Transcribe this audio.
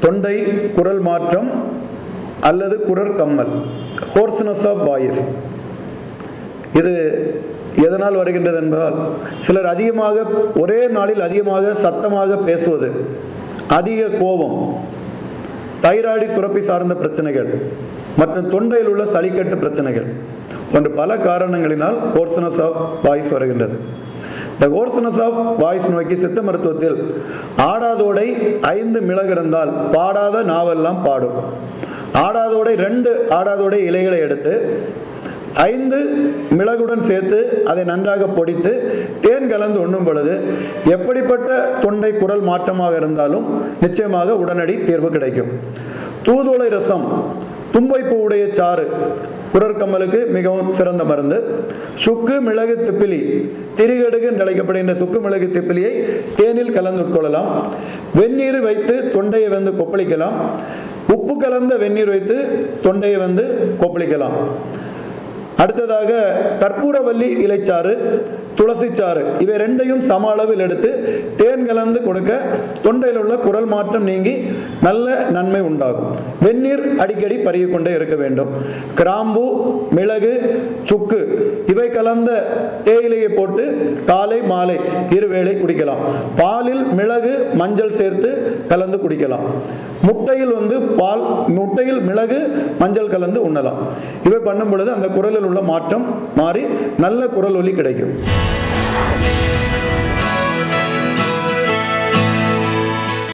தொண்டை குரல் மாற்றம் அல்லது குரல் கம்மல் ஹோர்ஸ்னஸ் ஆஃப் வாய்ஸ் இது எதனால் வருகின்றது என்பதால் சிலர் அதிகமாக ஒரே நாளில் அதிகமாக சத்தமாக பேசுவது அதிக கோபம் தைராய்டு சுரப்பி சார்ந்த பிரச்சனைகள் மற்றும் தொண்டையில் உள்ள சளிக்கட்டு பிரச்சனைகள் போன்ற பல காரணங்களினால் ஹோர்ஸ்னஸ் ஆஃப் வாய்ஸ் வருகின்றது இந்த ஹோர்ஸ்னஸ் ஆஃப் வாய்ஸ் நோக்கி சித்த மருத்துவத்தில் ஆடாதோடை ஐந்து மிளகு இருந்தால் பாடாத நாவெல்லாம் பாடும் ஆடாதோடை ரெண்டு ஆடாதோடை இலைகளை எடுத்து ஐந்து மிளகுடன் சேர்த்து அதை நன்றாக பொடித்து தேன் கலந்து உண்ணும் பொழுது எப்படிப்பட்ட தொண்டை குரல் மாற்றமாக இருந்தாலும் நிச்சயமாக உடனடி தீர்வு கிடைக்கும் தூதுளை ரசம் தும்பைப்பூ உடைய சாறு குரற்கம்மலுக்கு மிகவும் சிறந்த மருந்து சுக்கு மிளகு திப்பிலி திரிகடுகு என்று அழைக்கப்படுகின்ற சுக்கு மிளகு திப்பிலியை தேனில் கலந்து உட்கொள்ளலாம் வெந்நீர் வைத்து தொண்டையை வந்து கொப்பளிக்கலாம் உப்பு கலந்த வெந்நீர் வைத்து தொண்டையை வந்து கொப்பளிக்கலாம் அடுத்ததாக கற்பூரவல்லி இலைச்சாறு துளசிச்சாறு இவை ரெண்டையும் சம அளவில் எடுத்து தேன் கலந்து கொடுக்க தொண்டையில் உள்ள குரல் மாற்றம் நீங்கி நல்ல நன்மை உண்டாகும் வெந்நீர் அடிக்கடி பருகிக் கொண்டே இருக்க வேண்டும் கிராம்பு மிளகு சுக்கு இவை கலந்த தேயிலையை போட்டு காலை மாலை இருவேளை குடிக்கலாம் பாலில் மிளகு மஞ்சள் சேர்த்து கலந்து குடிக்கலாம் முட்டையில் வந்து பால் முட்டையில் மிளகு மஞ்சள் கலந்து உண்ணலாம் இவை பண்ணும் பொழுது அந்த குரலில் உள்ள மாற்றம் மாறி நல்ல குரல் ஒலி கிடைக்கும்